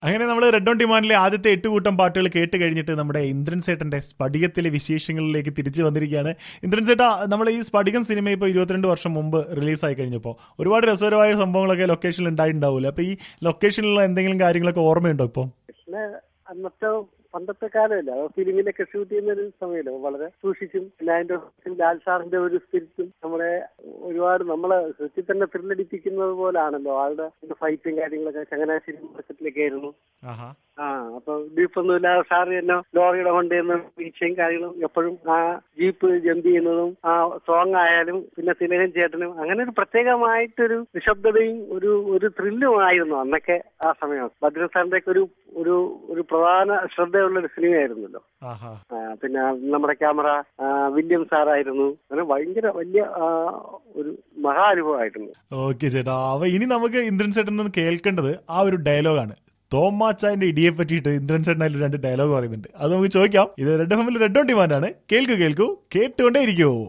അങ്ങനെ നമ്മൾ red on ഡിമാൻഡിലെ ആദ്യത്തെ എട്ട് കൂട്ടം പാട്ടുകൾ കേട്ട് കഴിഞ്ഞിട്ട് നമ്മുടെ ഇന്ദ്രൻ സേട്ടന്റെ സ്പടികത്തിലെ വിശേഷങ്ങളിലേക്ക് തിരിച്ചു വന്നിരിക്കുകയാണ് ഇന്ദ്രൻ സേട്ട നമ്മൾ ഈ സ്പടികം സിനിമ ഇപ്പോൾ ഇരുപത്തിരണ്ട് വർഷം മുമ്പ് റിലീസായി കഴിഞ്ഞപ്പോൾ ഒരുപാട് രസകരമായ സംഭവങ്ങളൊക്കെ ലൊക്കേഷനിൽ ഉണ്ടായിട്ടുണ്ടാവില്ല അപ്പൊ ഈ ലൊക്കേഷനിലുള്ള എന്തെങ്കിലും കാര്യങ്ങളൊക്കെ ഓർമ്മയുണ്ടോ ഇപ്പോൾ പിന്നെ അന്നത്തെ പണ്ടത്തെ കാലമല്ല ഫിലിമിലൊക്കെ ഷൂട്ട് ചെയ്യുന്ന ഒരു സമയമല്ലോ വളരെ സൂക്ഷിച്ചും പിന്നെ അതിന്റെ ലാൽ സാറിന്റെ ഒരു സ്പിരിറ്റും നമ്മളെ ഒരുപാട് നമ്മളെ സത്യത്തിൽ തന്നെ ത്രില്ലടിപ്പിക്കുന്നത് പോലാണല്ലോ ആളുടെ ഫൈറ്റും കാര്യങ്ങളൊക്കെ ചങ്ങനാശ്ശേരി മാർക്കറ്റിലൊക്കെ ആയിരുന്നു ആഹാ ആ അപ്പൊ ബീഫൊന്നും ഇല്ലാതെ സാറ് തന്നെ ലോറിയുടെ കൊണ്ടുവന്ന് വീഴ്ചയും കാര്യങ്ങളും എപ്പോഴും ആ ജീപ്പ് ജമ്പ് ചെയ്യുന്നതും ആ സോങ് ആയാലും പിന്നെ തിലകൻ ചേട്ടനും അങ്ങനെ ഒരു പ്രത്യേകമായിട്ടൊരു നിശബ്ദതയും ഒരു ഒരു ത്രില്ലും ആയിരുന്നു അന്നൊക്കെ ആ സമയം ഭദ്ര സാറിന്റെ ഒക്കെ ഒരു ഒരു ഒരു പ്രധാന ശ്രദ്ധയുള്ള ഒരു സിനിമയായിരുന്നല്ലോ ആഹാ ആ, പിന്നെ നമ്മുടെ ക്യാമറ ആ, വില്യം സാറായിരുന്നു അങ്ങനെ ഭയങ്കര വലിയ ആ, ഒരു മഹാനുഭവമായിരുന്നു ഓക്കെ ചേട്ടാ അപ്പൊ ഇനി നമുക്ക് ഇന്ദ്രൻ ചേട്ടൻ നിന്ന് കേൾക്കേണ്ടത് ആ ഒരു ഡയലോഗാണ് തോമാച്ചാന്റെ ഇടിയെ പറ്റിയിട്ട് ഇന്ദ്രൻ ചേട്ടൻ അതിൽ രണ്ട് ഡയലോഗ് പറയുന്നുണ്ട് അത് നമുക്ക് ചോദിക്കാം ഇത് റെഡ് എഫ് എമ്മിൽ റെഡ് ഓൺ ഡിമാൻഡ് ആണ് കേൾക്കൂ കേൾക്കൂ കേട്ടുകൊണ്ടേ ഇരിക്കൂ